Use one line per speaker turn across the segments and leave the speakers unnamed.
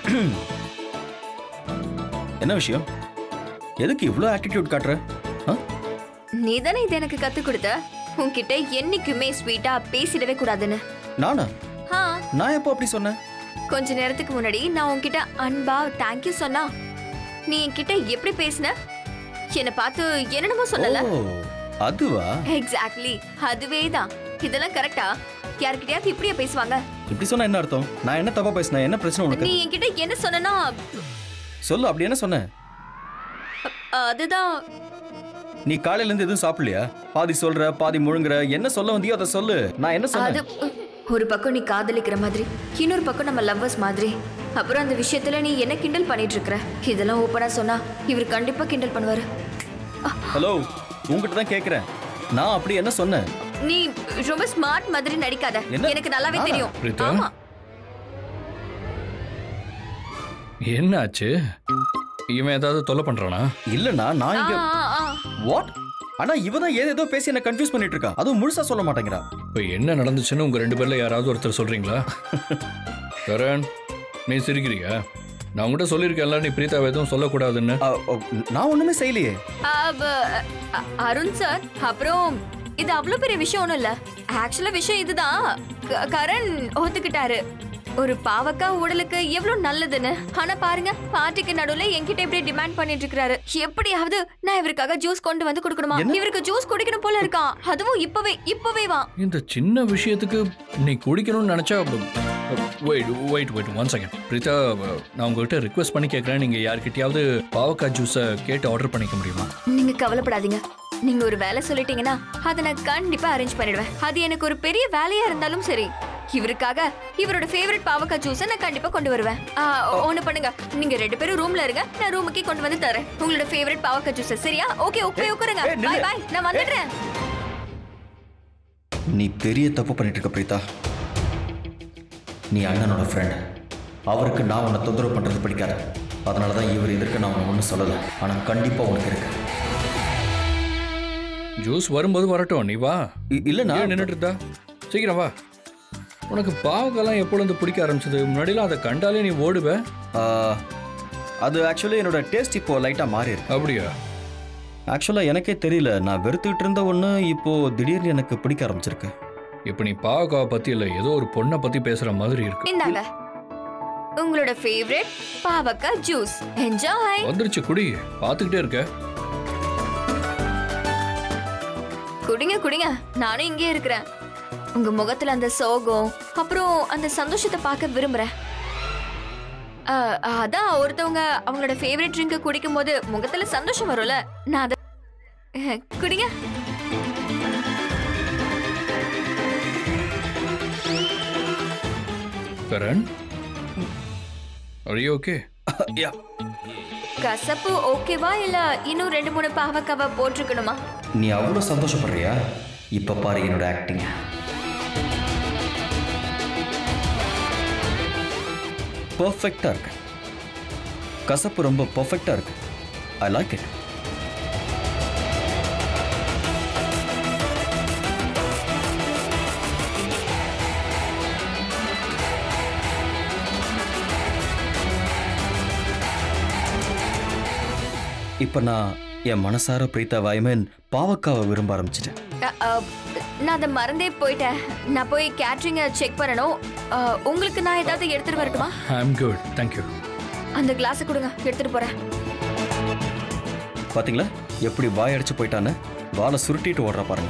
என்ன விஷயம் எதுக்கு இவ்வளோ ஆட்டிடியூட் காட்டுற ஆ?
நீ தானே இது எனக்கு கத்து கொடுத்த உன்கிட்ட என்னைக்குமே ஸ்வீட்டா பேசிடவே கூடாதுன்னு
நானா
ஆ
நான் எப்போ அப்படி சொன்னேன்
கொஞ்ச நேரத்துக்கு முன்னாடி நான் உன்கிட்ட அன்பா தேங்க்யூ சொன்னா நீ என்கிட்ட எப்படி பேசின என்னை பார்த்து என்னென்னமோ சொல்லல
ஓ அதுவா
எக்ஸாக்ட்லி அதுவே தான் இதெல்லாம் கரெக்டா யார்கிட்டயாவது இப்படியே பேசுவாங்க
இப்படி சொன்னா என்ன அர்த்தம் நான் என்ன தப்பா பேசினேன் என்ன பிரச்சனை உனக்கு
நீ என்கிட்ட என்ன சொன்னா
சொல்லு அப்படி என்ன சொன்னேன்
அதுதான்
நீ காலையில இருந்து எதுவும் சாப்பிடலையா பாதி சொல்ற பாதி முழுங்குற என்ன சொல்ல வந்தியோ அதை சொல்லு நான் என்ன
அது
சொன்னேன்
ஒரு பக்கம் நீ காதலிக்கிற மாதிரி இன்னொரு பக்கம் நம்ம லவ்வர்ஸ் மாதிரி அப்புறம் அந்த விஷயத்துல நீ என்ன கிண்டல் பண்ணிட்டு இருக்கிற இதெல்லாம் ஓப்பனா சொன்னா இவர் கண்டிப்பா கிண்டல் பண்ணுவாரு
ஹலோ உங்ககிட்ட தான் கேக்குறேன் நான் அப்படி என்ன சொன்னேன்
நீ ரொம்ப ஸ்மார்ட் மாதிரி நடிக்காத
என்ன?
எனக்கு நல்லாவே
நானா?
தெரியும்
பிரீதா?
ஆமா
என்னாச்சு இவன் ஏதாவது தொல்லை பண்றானா
இல்லண்ணா நான்
ஆ,
இங்க
ஆ, ஆ.
வாட் ஆனா இவ தான் ஏதேதோ பேசி என்ன கன்ஃபியூஸ் பண்ணிட்டு இருக்கா அதுவும் முழுசா சொல்ல மாட்டேங்கிறா
இப்போ என்ன நடந்துச்சுன்னு உங்க ரெண்டு பேர்ல யாராவது ஒருத்தர் சொல்றீங்களா கரண் நீ சிரிக்கிறியா நான் உங்ககிட்ட சொல்லியிருக்கேன்ல நீ பிரீதாவை எதுவும் சொல்லக்கூடாதுன்னு
அ, அ, நான் ஒண்ணுமே செய்யலையே
ஆ, ப- அ- அருண் சார் அப்புறம் இது அவ்வளவு பெரிய விஷயம் ஒண்ணும் இல்ல ஆக்சுவலா விஷயம் இதுதான் க- கரண் ஒத்துக்கிட்டாரு ஒரு பாவக்கா உடலுக்கு எவ்வளவு நல்லதுன்னு ஆனா பாருங்க பார்ட்டிக்கு நடுவுல என்கிட்ட இப்படி டிமாண்ட் பண்ணிட்டு இருக்காரு எப்படியாவது நான் இவருக்காக ஜூஸ் கொண்டு வந்து கொடுக்கணுமா
என்ன?
இவருக்கு ஜூஸ் குடிக்கணும் போல இருக்கான் அதுவும் இப்பவே இப்பவே வா
இந்த சின்ன விஷயத்துக்கு நீ குடிக்கணும்னு நினைச்சா wait wait wait one second Preetha நான் உங்ககிட்ட ரிக்வெஸ்ட் பண்ணி கேட்குறேன் நீங்க யார்கிட்டயாவது பாவக்காய் ஜூஸை கேட்டு ஆர்டர் பண்ணிக்க முடியுமா
நீங்க கவலைப்படாதீங்க நீங்க ஒரு வேலை சொல்லிட்டீங்கன்னா அதை நான் கண்டிப்பா அரேஞ்ச் பண்ணிடுவேன் அது எனக்கு ஒரு பெரிய வேலையா இருந்தாலும் சரி இவருக்காக இவரோட ஃபேவரட் பாவக்காய் ஜூஸை நான் கண்டிப்பா கொண்டு வருவேன் ஆ, ஒண்ணு பண்ணுங்க நீங்க ரெண்டு பேரும் ரூம்ல இருங்க நான் ரூமுக்கே கொண்டு வந்து தரேன் உங்களோட ஃபேவரட் பாவக்காய் ஜூஸ் சரியா ஓகே ஓகே உட்காருங்க
ஏய், நில்லு.
பை பை நான் வந்துடுறேன்
நீ பெரிய தப்பு பண்ணிட்டு இருக்க பிரீதா நீ அண்ணனோட ஃப்ரெண்ட் அவருக்கு நான் உன்னை தொந்தரவு பண்றது பிடிக்காது அதனால தான் இவர் எதிர்க்க நான் உன்னை ஒன்றும் சொல்லலை ஆனால் கண்டிப்பாக உனக்கு இருக்கு
ஜூஸ் வரும்போது வரட்டும் நீ வா
இ- இல்லைண்ணா
ஏன் நின்றுட்டு இருந்தா சீக்கிரம் வா உனக்கு பாவக்காய்லாம் எப்பொழுது பிடிக்க ஆரம்பிச்சது முன்னாடிலாம் அதை கண்டாலே நீ ஓடுவ
ஆ, அது ஆக்சுவலி என்னோட டேஸ்ட் இப்போ லைட்டாக மாறி இருக்கு
அப்படியா
ஆக்சுவலாக எனக்கே தெரியல நான் வெறுத்துக்கிட்டு இருந்த ஒன்று இப்போ திடீர்னு எனக்கு பிடிக்க ஆரம்பிச்சிருக்கு
இப்போ நீ பாவக்காவை பத்தி இல்லை ஏதோ ஒரு பொண்ணை பத்தி பேசுற மாதிரி இருக்கு
இந்தாங்க உங்களோட ஃபேவரட் பாவக்காய் ஜூஸ் என்ஜாய்
வந்துருச்சு குடி பார்த்துக்கிட்டே இருக்க
குடிங்க குடிங்க நானும் இங்கே இருக்கிறேன் உங்க முகத்துல அந்த சோகம் அப்புறம் அந்த சந்தோஷத்தை பார்க்க விரும்புறேன் ஆ, அதான் ஒருத்தவங்க அவங்களோட ஃபேவரட் ட்ரிங்க் குடிக்கும் போது முகத்துல சந்தோஷம் வரும்ல நான் அதை அஹ், குடிங்க
கரண் அரியோ ஓகே
யா
கசப்பு ஓகேவா இல்ல இன்னும் ரெண்டு மூணு பாவக்காவை போட்டிருக்கணுமா
நீ அவ்வளோ சந்தோஷப்படுறியா இப்போ பாரு என்னோட ஆக்டிங் பர்ஃபெக்டாக இருக்கு கசப்பு ரொம்ப பர்ஃபெக்டாக இருக்கு ஐ லைக் இட் இப்போ நான் என் மனசார பிரீத்தா வாய்மேன் பாவக்காவை விரும்ப ஆரம்பிச்சிட்டேன்
அ, அ, நான் அதை மறந்தே போயிட்டேன் நான் போய் கேட்ரிங்கை செக் பண்ணணும் அ, உங்களுக்கு நான் ஏதாவது எடுத்துட்டு வரட்டுமா
ஐ எம் குட் தேங்க்யூ
அந்த கிளாஸை கொடுங்க எடுத்துட்டு போறேன்
பாத்தீங்களா எப்படி வாய் அடிச்சு போயிட்டான்னு வாழை சுருட்டிட்டு ஓடுறா பாருங்க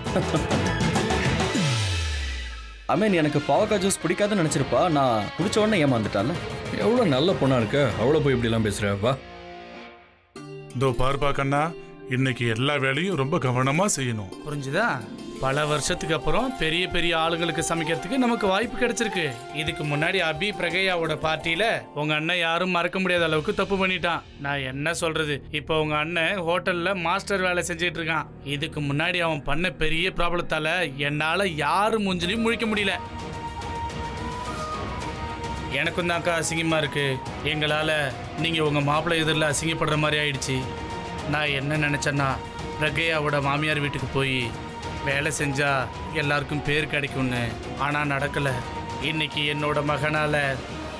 அமீன் எனக்கு பாவக்காய் ஜூஸ் பிடிக்காதுன்னு நினைச்சிருப்பா நான் குடிச்ச உடனே ஏமாந்துட்டால
எவ்வளோ நல்ல பொண்ணா இருக்க அவ்வளோ போய் இப்படிலாம் பேசுற வா
இதோ பார்ப்பா கண்ணா இன்னைக்கு எல்லா வேலையும் ரொம்ப கவனமா செய்யணும்
புரிஞ்சுதா பல வருஷத்துக்கு அப்புறம் பெரிய பெரிய ஆளுங்களுக்கு சமைக்கிறதுக்கு நமக்கு வாய்ப்பு கிடைச்சிருக்கு இதுக்கு முன்னாடி அபி பிரகையாவோட பார்ட்டியில உங்க அண்ணன் யாரும் மறக்க முடியாத அளவுக்கு தப்பு பண்ணிட்டான் நான் என்ன சொல்றது இப்போ உங்க அண்ணன் ஹோட்டல்ல மாஸ்டர் வேலை செஞ்சுட்டு இருக்கான் இதுக்கு முன்னாடி அவன் பண்ண பெரிய ப்ராப்ளத்தால என்னால யாரு மூஞ்சிலையும் முழிக்க முடியல எனக்கும் தான்க்கா அசிங்கமா இருக்கு எங்களால நீங்க உங்க மாப்பிள்ளை எதிரில் அசிங்கப்படுற மாதிரி ஆயிடுச்சு நான் என்ன நினைச்சேன்னா பிரகையாவோட மாமியார் வீட்டுக்கு போய் வேலை செஞ்சா எல்லாருக்கும் பேர் கிடைக்கும்னு ஆனா நடக்கல இன்னைக்கு என்னோட மகனால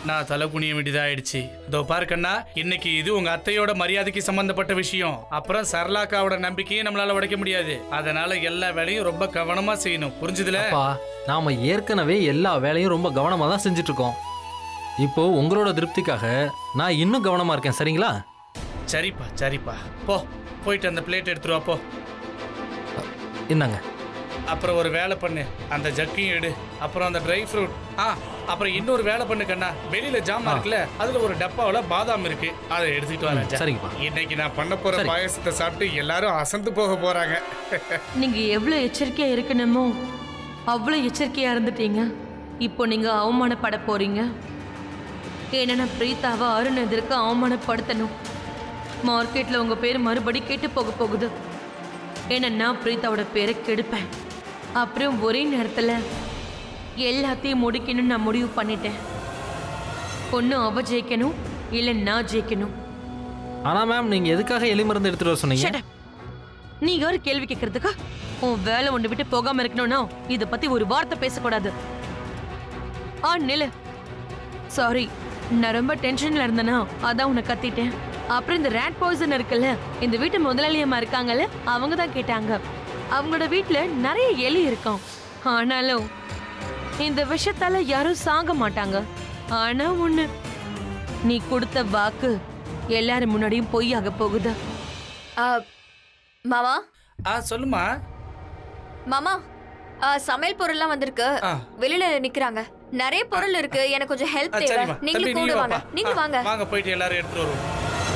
நான் தலை குனிய வேண்டியதாயிடுச்சு இதோ பாரு கண்ணா இன்னைக்கு இது உங்க அத்தையோட மரியாதைக்கு சம்பந்தப்பட்ட விஷயம் அப்புறம் சரளாக்காவோட நம்பிக்கையை நம்மளால உடைக்க முடியாது அதனால எல்லா வேலையும் ரொம்ப கவனமா செய்யணும் புரிஞ்சுதுல
அப்பா நாம ஏற்கனவே எல்லா வேலையும் ரொம்ப கவனமா தான் செஞ்சுட்டு இருக்கோம் இப்போ உங்களோட திருப்திக்காக நான் இன்னும் கவனமா இருக்கேன் சரிங்களா
சரிப்பா சரிப்பா போ போயிட்டு அந்த பிளேட் எடுத்துட்டு வா போ
இந்தாங்க
அப்புறம் ஒரு வேலை பண்ணு அந்த ஜக்கையும் எடு அப்புறம் அந்த ட்ரை ஃப்ரூட் ஆ அப்புறம் இன்னொரு வேலை பண்ணு கண்ணா வெளியில ஜாமா இருக்குல்ல அதுல ஒரு டப்பாவுல பாதாம் இருக்கு அதை எடுத்துட்டு வா ராஜா.
சரிங்கப்பா.
இன்னைக்கு நான் பண்ண போற
சரி.
பாயசத்தை சாப்பிட்டு எல்லாரும் அசந்து போக போறாங்க
நீங்க எவ்வளவு எச்சரிக்கையா இருக்கணுமோ அவ்வளவு எச்சரிக்கையா இருந்துட்டீங்க இப்போ நீங்க அவமானப்பட போறீங்க ஏன்னா பிரீத்தாவை அருண் எதிர்க்க அவமானப்படுத்தணும் மார்க்கெட்ல உங்க பேர் மறுபடி கேட்டு போக போகுது ஏன்னா நான் பிரீத்தாவோட பேரை கெடுப்பேன் அப்புறம் ஒரே நேரத்துல எல்லாத்தையும் முடிக்கணும்னு நான் முடிவு பண்ணிட்டேன் ஒன்று அவ ஜெயிக்கணும் இல்லை நான் ஜெயிக்கணும்
ஆனா மேம் நீங்க எதுக்காக எலி மருந்து எடுத்துட்டு வர சொன்னீங்க
Shut up. நீ யாரு கேள்வி கேட்கறதுக்கா உன் வேலை ஒன்று விட்டு போகாம இருக்கணும்னா இத பத்தி ஒரு வார்த்தை பேசக்கூடாது ஆ நில சாரி நான் ரொம்ப டென்ஷன்ல இருந்தேனா அதான் உன்னை கத்திட்டேன் அப்புறம் இந்த ரேட் பாய்சன் இருக்குல்ல இந்த வீட்டு முதலாளியம்மா இருக்காங்கல்ல அவங்க தான் கேட்டாங்க அவங்களோட வீட்ல நிறைய எலி இருக்கும் ஆனாலும் இந்த விஷயத்தால யாரும் சாக மாட்டாங்க ஆனா ஒண்ணு நீ கொடுத்த வாக்கு எல்லாரும் முன்னாடியும் பொய்யாக போகுது
ஆ, மாமா
ஆ சொல்லுமா
மாமா ஆ, சமையல் பொருள்லாம் வந்திருக்கு
ஆ.
வெளியில நிக்கிறாங்க நிறைய பொருள் இருக்கு எனக்கு கொஞ்சம் ஹெல்ப்
ஆ,
தேவை
சரிம்மா தம்பி
நீங்களும்
நீங்க
கூட வாங்க
வாப்பா
நீங்க
ஆ,
வாங்க
வாங்க போயிட்டு எல்லாரும் எடுத்துட்டு வருவோம்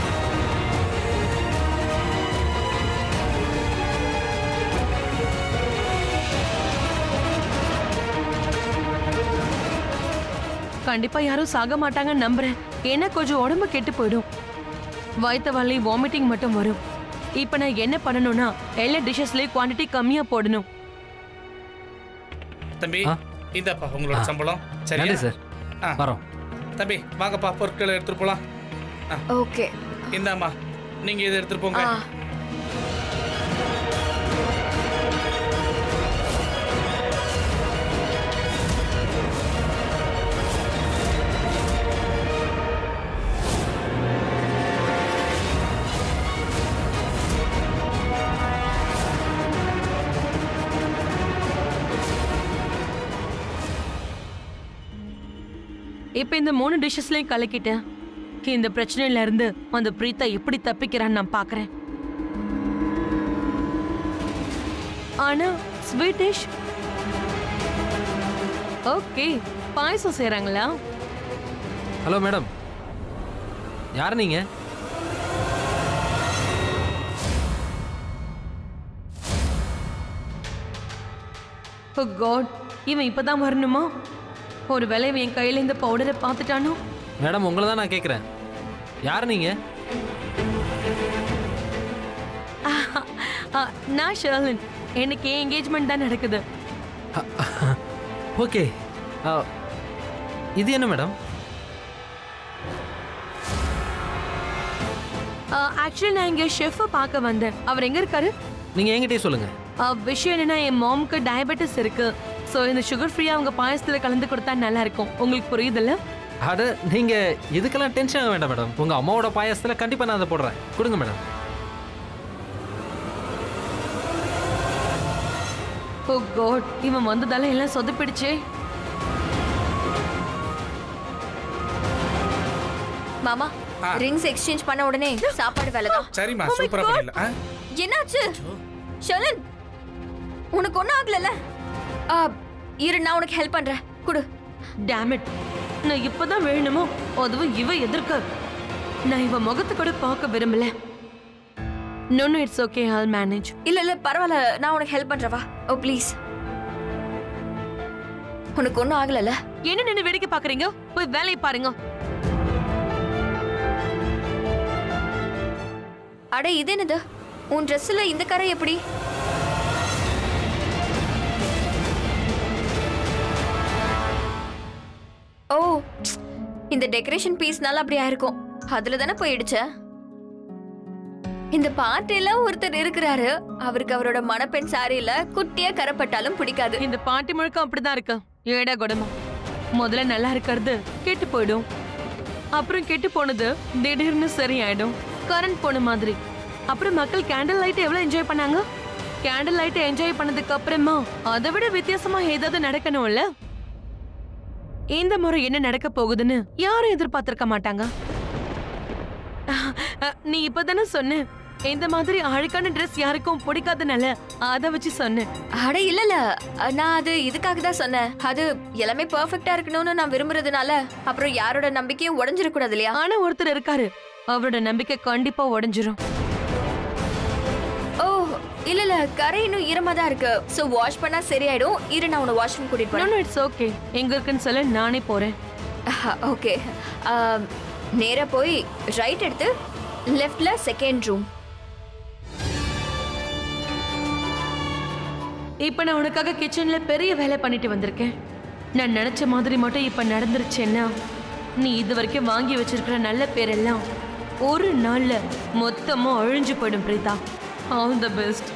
கண்டிப்பா யாரும் சாக மாட்டாங்கன்னு நம்புறேன் ஏன்னா கொஞ்சம் உடம்பு கெட்டு போயிடும் வயிற்று வலி வாமிட்டிங் மட்டும் வரும் இப்போ நான் என்ன பண்ணணும்னா எல்லா டிஷ்ஷஸ்லயும் குவாண்டிட்டி கம்மியா போடணும்
தம்பி
ஆ.
இந்தாப்பா உங்களோட
ஆ.
சம்பளம்
நன்றி
சரியா
சார்
ஆ.
வரோம்
தம்பி வாங்கப்பா பொருட்களை எடுத்துட்டு போலாம்
ஓகே
இந்தாம்மா நீங்க இதை எடுத்துட்டு போங்க
ஆ
இப்போ இந்த மூணு டிஷ்ஷஸ்லயும் கலக்கிட்டேன் இந்த பிரச்சனையில இருந்து அந்த பிரீத்தா எப்படி தப்பிக்கிறான்னு நான் பார்க்கறேன் ஆனா ஸ்வீட் டிஷ் ஓகே பாயசம் செய்றாங்களா
ஹலோ மேடம் யார் நீங்க
ஓ காட் இவன் இப்பதான் வரணுமா ஒரு வேளை இவன் என் கையில இந்த பவுடரை பார்த்துட்டானோ
மேடம் உங்களை தான் நான் கேட்குறேன் யார் நீங்க
ஆ, நான் ஷர்லின் எனக்கு என்கேஜ்மெண்ட் தான் நடக்குது
ஓகே இது என்ன மேடம்
ஆக்சுவலி நான் இங்க ஷெஃப்பை பார்க்க வந்தேன் அவர் எங்க இருக்காரு
நீங்கள் என்கிட்டயே சொல்லுங்கள்
ஆ, விஷயம் என்னன்னா என் மாமுக்கு டயபெட்டிஸ் இருக்கு ஸோ இந்த சுகர் ஃப்ரீயா அவங்க பாயசத்துல கலந்து கொடுத்தா நல்லா இருக்கும் உங்களுக்கு புரியுதுல்ல
அட நீங்கள் இதுக்கெல்லாம் டென்ஷன் ஆக வேண்டாம் மேடம் உங்கள் அம்மாவோட பாயாசத்தில் கண்டிப்பாக நான் அதை போடுறேன் கொடுங்க மேடம்
ஓ காட் இவன் வந்ததால எல்லாம் சொதப்பிடுச்சே
மாமா
ஆ.
ரிங்ஸ் எக்ஸ்சேஞ்ச் பண்ண உடனே சாப்பாடு வேலைதான்
சரிம்மா
Oh my
சூப்பரா
God.
பண்ணிடலாம் ஆ?
என்னாச்சு ஷலன் உனக்கு ஒன்றும் ஆகலல்ல ஆ, இரு நான் உனக்கு ஹெல்ப் பண்றேன் குடு
டேமிட் நான் இப்பதான் வேணுமோ அதுவும் இவ எதிர்க்க நான் இவ முகத்தை கூட பார்க்க விரும்பல no no it's okay I'll manage
இல்ல இல்ல பரவாயில்ல நான் உனக்கு ஹெல்ப் பண்றேன் வா ஓ ப்ளீஸ் உனக்கு ஒன்றும் ஆகலல்ல
என்ன நின்னு வேடிக்கை பாக்குறீங்க போய் வேலையை பாருங்க
அட இது என்னது உன் ட்ரெஸ்ல இந்த கரை எப்படி ஓ இந்த டெக்கரேஷன் பீஸ்னால அப்படி ஆயிருக்கும் அதுல தானே போயிடுச்ச இந்த பார்ட்டில ஒருத்தர் இருக்கிறாரு அவருக்கு அவரோட மணப்பெண் சாரியில குட்டியா கரைப்பட்டாலும் பிடிக்காது
இந்த பாட்டி முழுக்கம் அப்படிதான் இருக்கு ஏடா குடமா முதல்ல நல்லா இருக்கிறது கெட்டு போயிடும் அப்புறம் கெட்டு போனது திடீர்னு சரியாயிடும் கரண்ட் போன மாதிரி அப்புறம் மக்கள் கேண்டில் லைட் எவ்வளவு என்ஜாய் பண்ணாங்க கேண்டில் லைட் என்ஜாய் பண்ணதுக்கு அப்புறமா அதை விட வித்தியாசமா ஏதாவது நடக்கணும்ல இந்த முறை என்ன நடக்க போகுதுன்னு யாரும் எதிர்பார்த்திருக்க மாட்டாங்க அஹ், அஹ், நீ இப்பதானே சொன்ன இந்த மாதிரி அழுக்கான Dress யாருக்கும் பிடிக்காதுனால அத வச்சு சொன்னேன்
அட இல்லல நான் அது இதுக்காக தான் சொன்னேன் அது எல்லாமே பெர்ஃபெக்ட்டா இருக்கணும்னு நான் விரும்புறதுனால அப்புறம் யாரோட நம்பிக்கையும் உடஞ்சிடக்கூடாது இல்லையா
ஆனா ஒருத்தர் இருக்காரு அவரோட நம்பிக்கை கண்டிப்பா உடைஞ்சிரும்
ஓ இல்ல இல்ல கரை இன்னும் ஈரமா தான் இருக்கு சோ வாஷ் பண்ணா சரியாயிடும் இரு நான் உன்னை வாஷ்ரூம் கூட்டிட்டு போறேன்
நோ இட்ஸ் ஓகே எங்க இருக்குன்னு சொல்ல நானே போறேன்
ஓகே நேரா போய் ரைட் எடுத்து லெஃப்ட்ல செகண்ட் ரூம்
இப்ப நான் உனக்காக கிச்சன்ல பெரிய வேலை பண்ணிட்டு வந்திருக்கேன் நான் நினைச்ச மாதிரி மட்டும் இப்ப நடந்துருச்சேன்னா நீ இது வரைக்கும் வாங்கி வச்சிருக்கிற நல்ல பேரெல்லாம் ஒரு நாள்ல மொத்தமா அழிஞ்சு போயிடும் பிரீதா ஆல் த பெஸ்ட்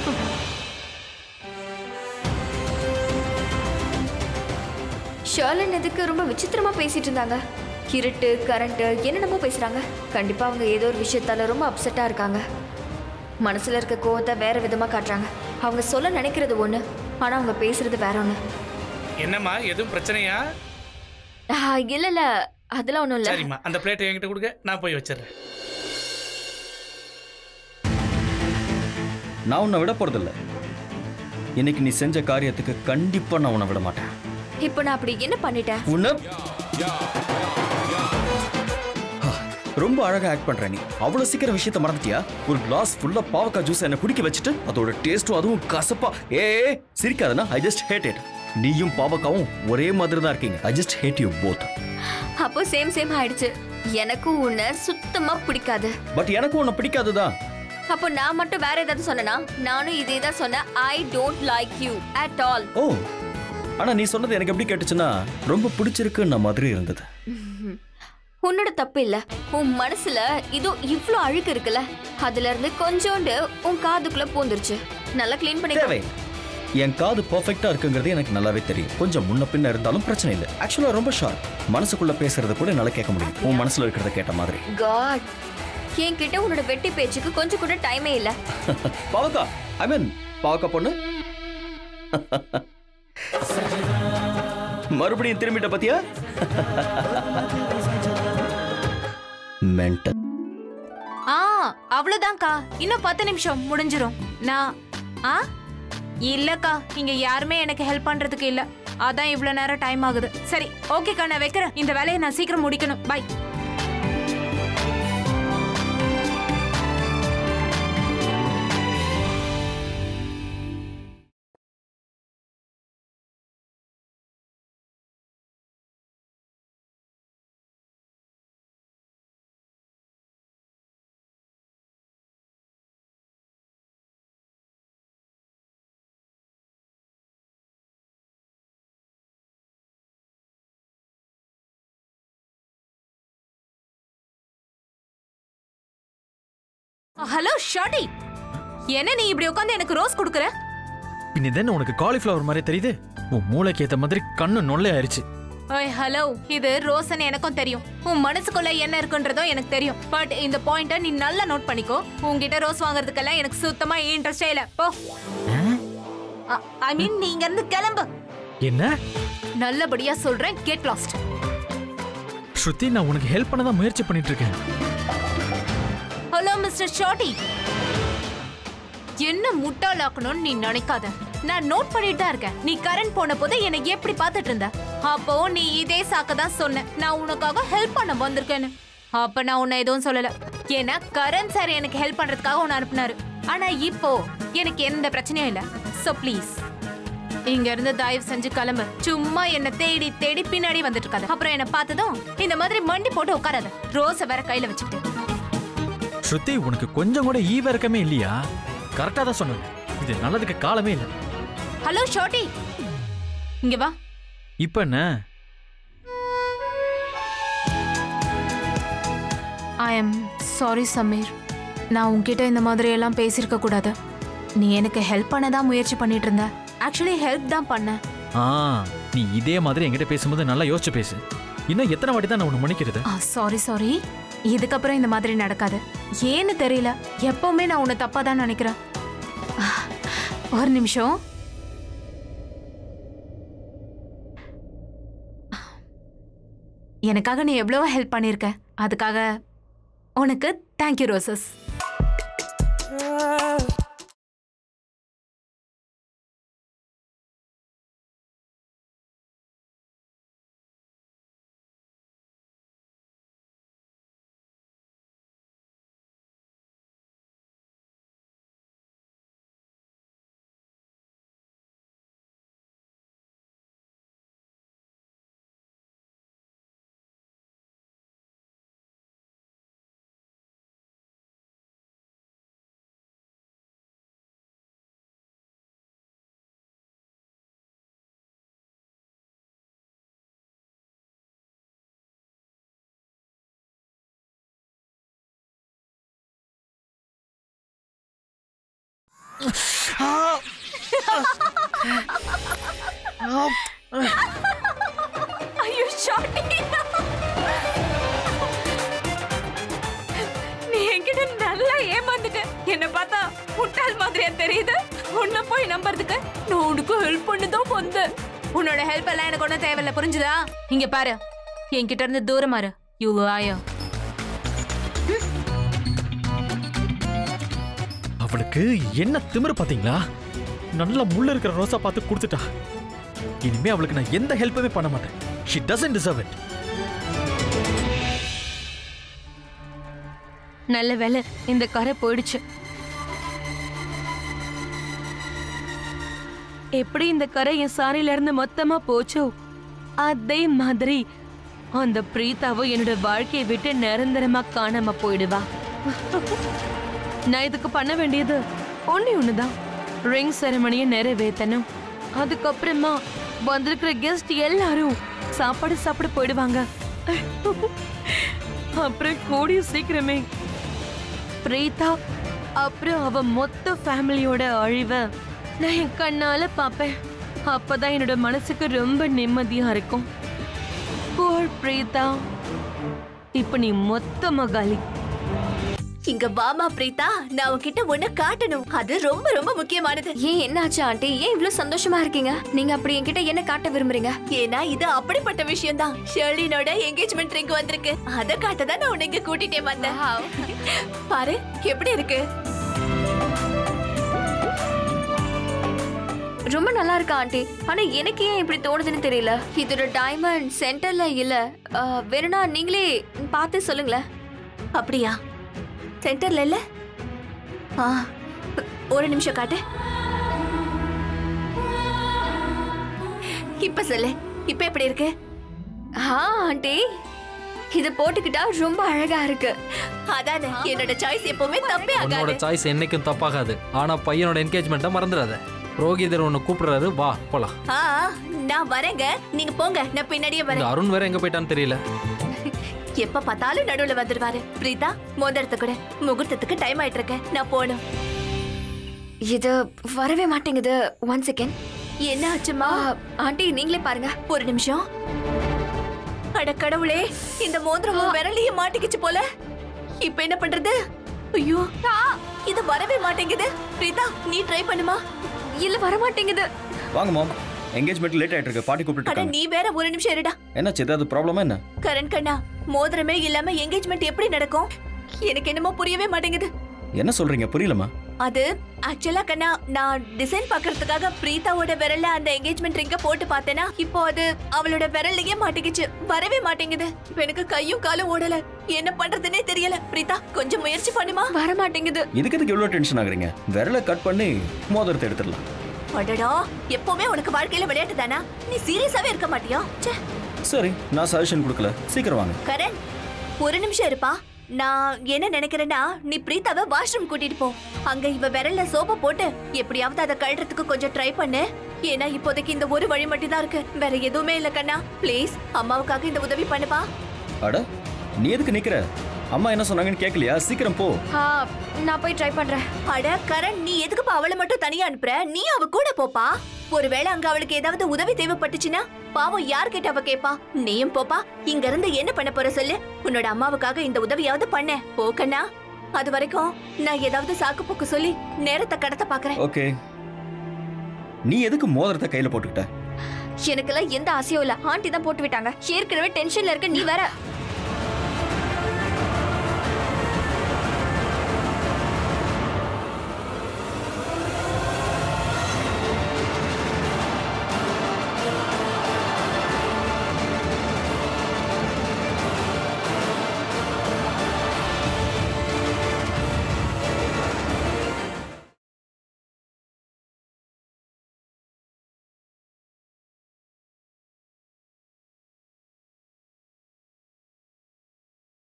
ஷர்லன் எதுக்கு ரொம்ப விசித்திரமா பேசிட்டு இருந்தாங்க இருட்டு கரண்ட் என்னென்னமோ பேசுறாங்க கண்டிப்பா அவங்க ஏதோ ஒரு விஷயத்தால ரொம்ப அப்செட்டா இருக்காங்க மனசுல இருக்க கோவத்தை வேற விதமா காட்டுறாங்க அவங்க சொல்ல நினைக்கிறது ஒண்ணு ஆனா அவங்க பேசுறது வேற ஒண்ணு
என்னம்மா எதுவும் பிரச்சனையா
ஆஹ், இல்ல இல்ல அதெல்லாம் ஒண்ணும் இல்ல
சரிம்மா அந்த பிளேட்டை என்கிட்ட கொடுங்க நான் போய் வச்சிடுறேன்
நான் உன்னை விட போறதில்ல இன்னைக்கு நீ செஞ்ச காரியத்துக்கு கண்டிப்பா நான் உன்னை விட மாட்டேன்
இப்போ நான் அப்படி என்ன பண்ணிட்டேன்
உன்னை ஆ, ரொம்ப அழகா ஆக்ட் பண்ற நீ அவ்வளவு சீக்கிரம் விஷயத்த மறந்துட்டியா ஒரு கிளாஸ் ஃபுல்லா பாவக்காய் ஜூஸ் என்ன குடிக்க வச்சுட்டு அதோட டேஸ்டும் அதுவும் கசப்பா ஏ சிரிக்காதனா ஐ ஜஸ்ட் ஹேட் இட் நீயும் பாவக்காவும் ஒரே மாதிரி தான் இருக்கீங்க I just hate you both
அப்போ சேம் சேம் ஆயிடுச்சு எனக்கும் உன்னை சுத்தமா பிடிக்காது
பட் எனக்கும் உன்னை பிடிக்காதுதான்
அப்போ நான் மட்டும் வேற ஏதாவது சொன்னனா நானும் இதே தான் சொன்னேன் I don't like you at all
ஓ ஆனா நீ சொன்னது எனக்கு எப்படி கேட்டுச்சுன்னா ரொம்ப பிடிச்சிருக்குன்ன மாதிரி இருந்தது
உன்னோட தப்பு இல்ல உன் மனசுல இதோ இவ்ளோ அழுக்கு இருக்குல்ல அதுல இருந்து கொஞ்சோண்டு உன் காதுக்குள்ள பூந்துருச்சு நல்லா க்ளீன் பண்ணி
தேவை என் காது பர்ஃபெக்டா இருக்குங்கிறது எனக்கு நல்லாவே தெரியும் கொஞ்சம் முன்ன பின்ன இருந்தாலும் பிரச்சனை இல்லை ஆக்சுவலா ரொம்ப ஷார்ப் மனசுக்குள்ள பேசுறத கூட என்னால கேட்க முடியும் உன் மனசுல இருக்கிறத கேட்ட மாதிரி
காட் என்கிட்ட உன்னோட வெட்டி பேச்சுக்கு கொஞ்சம் கூட டைமே இல்ல
பாவக்கா ஐ மீன் பாவக்கா பொண்ணு மறுபடியும் திரும்பிட்ட பத்தியா மென்டல்
ஆ அவ்வளவுதான்க்கா இன்னும் பத்து நிமிஷம் முடிஞ்சிரும் நான் ஆ இல்லக்கா இங்க யாருமே எனக்கு ஹெல்ப் பண்றதுக்கு இல்ல அதான் இவ்வளவு நேரம் டைம் ஆகுது சரி ஓகேக்கா நான் வைக்கிறேன் இந்த வேலையை நான் சீக்கிரம் முடிக்கணும் பை ஹலோ ஷாட்டி என்ன நீ இப்படி உட்காந்து எனக்கு ரோஸ் கொடுக்குற
பின்ன இது என்ன உனக்கு காலிஃப்ளவர் மாதிரி தெரியுது உன் மூளைக்கு ஏத்த மாதிரி கண்ணு நொல்லை ஆயிருச்சு
ஓய் ஹலோ இது ரோஸ்ன்னு எனக்கும் தெரியும் உன் மனசுக்குள்ள என்ன இருக்குன்றதும் எனக்கு தெரியும் பட் இந்த பாயிண்ட நீ நல்லா நோட் பண்ணிக்கோ உன்கிட்ட ரோஸ் வாங்குறதுக்கெல்லாம் எனக்கு சுத்தமா இன்ட்ரெஸ்டே இல்ல போ ஐ மீன் நீ இங்க இருந்து கிளம்பு
என்ன
நல்லபடியா சொல்றேன் கெட் லாஸ்ட்
ஸ்ருதி நான் உனக்கு ஹெல்ப் பண்ண தான் முயற்சி பண்ணிட்டு இருக்கேன்
ஹலோ மிஸ்டர் ஷார்ட்டி என்ன முட்டாளாக்கணும்னு நீ நினைக்காத நான் நோட் பண்ணிட்டு தான் இருக்கேன் நீ கரண்ட் போன போது என்னை எப்படி பார்த்துட்டு இருந்த அப்போ நீ இதே சாக்க தான் சொன்ன நான் உனக்காக ஹெல்ப் பண்ண வந்திருக்கேன்னு அப்ப நான் உன்னை எதுவும் சொல்லல ஏன்னா கரண் சார் எனக்கு ஹெல்ப் பண்றதுக்காக உன்னை அனுப்புனாரு ஆனா இப்போ எனக்கு எந்த பிரச்சனையும் இல்ல சோ ப்ளீஸ் இங்க இருந்து தயவு செஞ்சு கிளம்பு சும்மா என்ன தேடி தேடி பின்னாடி வந்துட்டு இருக்காது அப்புறம் என்ன பார்த்ததும் இந்த மாதிரி மண்டி போட்டு உட்காராத ரோஸை வேற கையில வச்சுக்கிட்டு
ஸ்ருதி உனக்கு கொஞ்சம் கூட ஈவ இருக்கமே இல்லையா கரெக்டா தான் சொன்னேன் இது நல்லதுக்கு காலமே இல்லை
ஹலோ ஷார்ட்டி இங்க வா
இப்ப என்ன
ஐ எம் சாரி சமீர் நான் உன்கிட்ட இந்த மாதிரி எல்லாம் பேசியிருக்க கூடாது நீ எனக்கு ஹெல்ப் பண்ண தான் முயற்சி பண்ணிட்டு இருந்த ஆக்சுவலி ஹெல்ப் தான் பண்ணேன்
ஆ நீ இதே மாதிரி என்கிட்ட பேசும்போது நல்லா யோசிச்சு பேசு இன்னும் எத்தனை வாட்டி தான் நான் உன்னை மன்னிக்கிறது
சாரி சாரி இதுக்கப்புறம் இந்த மாதிரி நடக்காது ஏன்னு தெரியல எப்பவுமே நான் உன்னை தப்பா தான் நினைக்கிறேன் ஆ, ஒரு நிமிஷம் எனக்காக நீ எவ்வளவோ ஹெல்ப் பண்ணியிருக்க அதுக்காக உனக்கு தேங்க்யூ ரோசஸ்
ஐயோ ஷார்ட்டி நீ என்கிட்ட நல்லா ஏமாந்துட்ட என்ன பார்த்தா முட்டாள் மாதிரியா தெரியுது உன்னை போய் நம்புறதுக்கு நான் உனக்கு ஹெல்ப் பண்ணதும் வந்தேன்
உன்னோட ஹெல்ப் எல்லாம் எனக்கு ஒன்றும் தேவையில்ல புரிஞ்சுதா இங்க பாரு என்கிட்ட இருந்து தூரமா இரு யூ ஆயோ
அவளுக்கு என்ன திமிரு பாத்தீங்களா நல்ல முள்ள இருக்கிற ரோசா பார்த்து கொடுத்துட்டா இனிமே அவளுக்கு நான் எந்த ஹெல்ப்புமே பண்ண மாட்டேன் ஷி டசன்ட் டிசர்வ் இட்
நல்ல வேலை இந்த கரை போயிடுச்சு எப்படி இந்த கரை என் சாரியில இருந்து மொத்தமா போச்சோ அதே மாதிரி அந்த பிரீதாவும் என்னோட வாழ்க்கையை விட்டு நிரந்தரமா காணாம போயிடுவா நான் இதுக்கு பண்ண வேண்டியது ஒண்ணே ஒண்ணுதான் ரிங் செரமனியை நிறைவேற்றணும் அதுக்கப்புறமா வந்திருக்கிற கெஸ்ட் எல்லாரும் சாப்பாடு சாப்பிட போயிடுவாங்க அப்புறம் கூடிய சீக்கிரமே பிரீதா அப்புறம் அவ மொத்த ஃபேமிலியோட அழிவை நான் என் கண்ணால பாப்பேன் அப்பதான் என்னோட மனசுக்கு ரொம்ப நிம்மதியா இருக்கும் போர் பிரீதா இப்ப நீ மொத்த மகாலி
இங்க வாமா பிரீதா நான் உன்கிட்ட ஒண்ணு காட்டணும் அது ரொம்ப ரொம்ப முக்கியமானது
ஏன் என்னாச்சு ஆண்டி ஏன் இவ்வளவு சந்தோஷமா இருக்கீங்க நீங்க அப்படி என்கிட்ட என்ன காட்ட விரும்புறீங்க
ஏன்னா இது அப்படிப்பட்ட விஷயம் தான் ஷெர்லினோட என்கேஜ்மெண்ட் ரிங் வந்திருக்கு அத காட்ட தான் நான் உன்னை இங்க கூட்டிட்டே வந்தேன் பாரு எப்படி இருக்கு
ரொம்ப நல்லா இருக்கா ஆண்டி ஆனா எனக்கு ஏன் இப்படி தோணுதுன்னு தெரியல இதோட டைமண்ட் சென்டர்ல இல்ல அஹ், வேணும்னா நீங்களே பார்த்து சொல்லுங்களேன்
அப்படியா சென்டர்ல இல்ல ஆ ஒரு நிமிஷம் காட்டு இப்ப சொல்லு இப்ப எப்படி இருக்கு
ஆ ஆண்டி இது போட்டுக்கிட்டா ரொம்ப அழகா இருக்கு
அதானே என்னோட சாய்ஸ் எப்பவுமே தப்பே
உன்னோட
ஆகாது
சாய்ஸ் என்னைக்கும் தப்பாகாது ஆனா பையனோட என்கேஜ்மெண்ட்டை மறந்துடாத புரோகிதர் உன்னை கூப்பிடுறாரு வா போலாம்
ஆ நான் வரேங்க நீங்க போங்க நான் பின்னாடியே
இந்த
வரேன்
அருண் வேற எங்க போயிட்டான்னு தெரியல
எப்ப பார்த்தாலும் நடுவுல வந்துருவாரு பிரீதா மோதிரத்தை கூட முகூர்த்தத்துக்கு டைம் ஆயிட்டு இருக்கு நான் போகணும்
இது வரவே மாட்டேங்குது ஒன் செகண்ட்
என்ன ஆச்சுமா
ஆண்டி நீங்களே பாருங்க
ஒரு நிமிஷம் அட கடவுளே இந்த மோதிரம் உன் விரலையே மாட்டிக்கிச்சு போல இப்ப என்ன பண்றது ஐயோ இது வரவே மாட்டேங்குது பிரீதா நீ ட்ரை பண்ணுமா
இல்ல வர மாட்டேங்குது
வாங்க மாம் என்கேஜ்மெண்ட் லேட் ஆயிட்டு இருக்கு பாட்டி கூப்பிட்டு
அட
இருக்காங்க
நீ வேற ஒரு நிமிஷம் இருடா
என்னாச்சு ஏதாவது ப்ராப்ளமா என்ன
கரண் கண்ணா மோதிரமே இல்லாம என்கேஜ்மெண்ட் எப்படி நடக்கும் எனக்கு என்னமோ புரியவே மாட்டேங்குது
என்ன சொல்றீங்க புரியலமா
அது ஆக்சுவலா கண்ணா நான் டிசைன் பார்க்கறதுக்காக பிரீதாவோட விரல்ல அந்த என்கேஜ்மெண்ட் ரிங்க போட்டு பார்த்தேனா இப்போ அது அவளோட விரல்லையே மாட்டிக்கிச்சு வரவே மாட்டேங்குது இப்ப எனக்கு கையும் காலும் ஓடல என்ன பண்றதுன்னே தெரியல பிரீதா கொஞ்சம் முயற்சி பண்ணுமா
வர மாட்டேங்குது
இதுக்கு எதுக்கு இவ்வளோ டென்ஷன் ஆகுறீங்க விரலை கட் பண்ணி மோதிரத்தை எடுத்துடலாம்
அடடா எப்பவுமே உனக்கு வாழ்க்கையில விளையாட்டு தானா நீ சீரியஸாவே இருக்க மாட்டியா ச்சே
சரி நான் சஜஷன் கொடுக்கல சீக்கிரம் வாங்க
கரண் ஒரு நிமிஷம் இருப்பா நான் என்ன நினைக்கிறேன்னா நீ பிரீதாவை வாஷ்ரூம் கூட்டிட்டு போ அங்க இவ விரல்ல சோப்பை போட்டு எப்படியாவது அதை கழறதுக்கு கொஞ்சம் ட்ரை பண்ணு ஏன்னா இப்போதைக்கு இந்த ஒரு வழி மட்டும் தான் இருக்கு வேற எதுவுமே இல்ல கண்ணா ப்ளீஸ் அம்மாவுக்காக இந்த உதவி பண்ணுப்பா
அட நீ எதுக்கு நிக்கிற அம்மா என்ன சொன்னாங்கன்னு கேட்கலையா சீக்கிரம் போ
ஆ, நான் போய் ட்ரை பண்றேன்
அட கரண் நீ எதுக்குப்பா அவளை மட்டும் தனியா அனுப்புற நீ அவ கூட போப்பா ஒருவேளை அங்க அவளுக்கு ஏதாவது உதவி தேவைப்பட்டுச்சுன்னா பாவம் யார்கிட்ட அவ கேப்பா நீயும் போப்பா இங்க இருந்து என்ன பண்ண போற சொல்லு உன்னோட அம்மாவுக்காக இந்த உதவியாவது பண்ண போக்கண்ணா அது வரைக்கும் நான் ஏதாவது சாக்கு போக்கு சொல்லி நேரத்தை கடத்த பாக்குறேன்
ஓகே நீ எதுக்கு மோதிரத்தை கையில போட்டுக்கிட்ட
எனக்கெல்லாம் எந்த ஆசையும் இல்ல ஆண்டி தான் போட்டு விட்டாங்க ஏற்கனவே டென்ஷன்ல இருக்க நீ வேற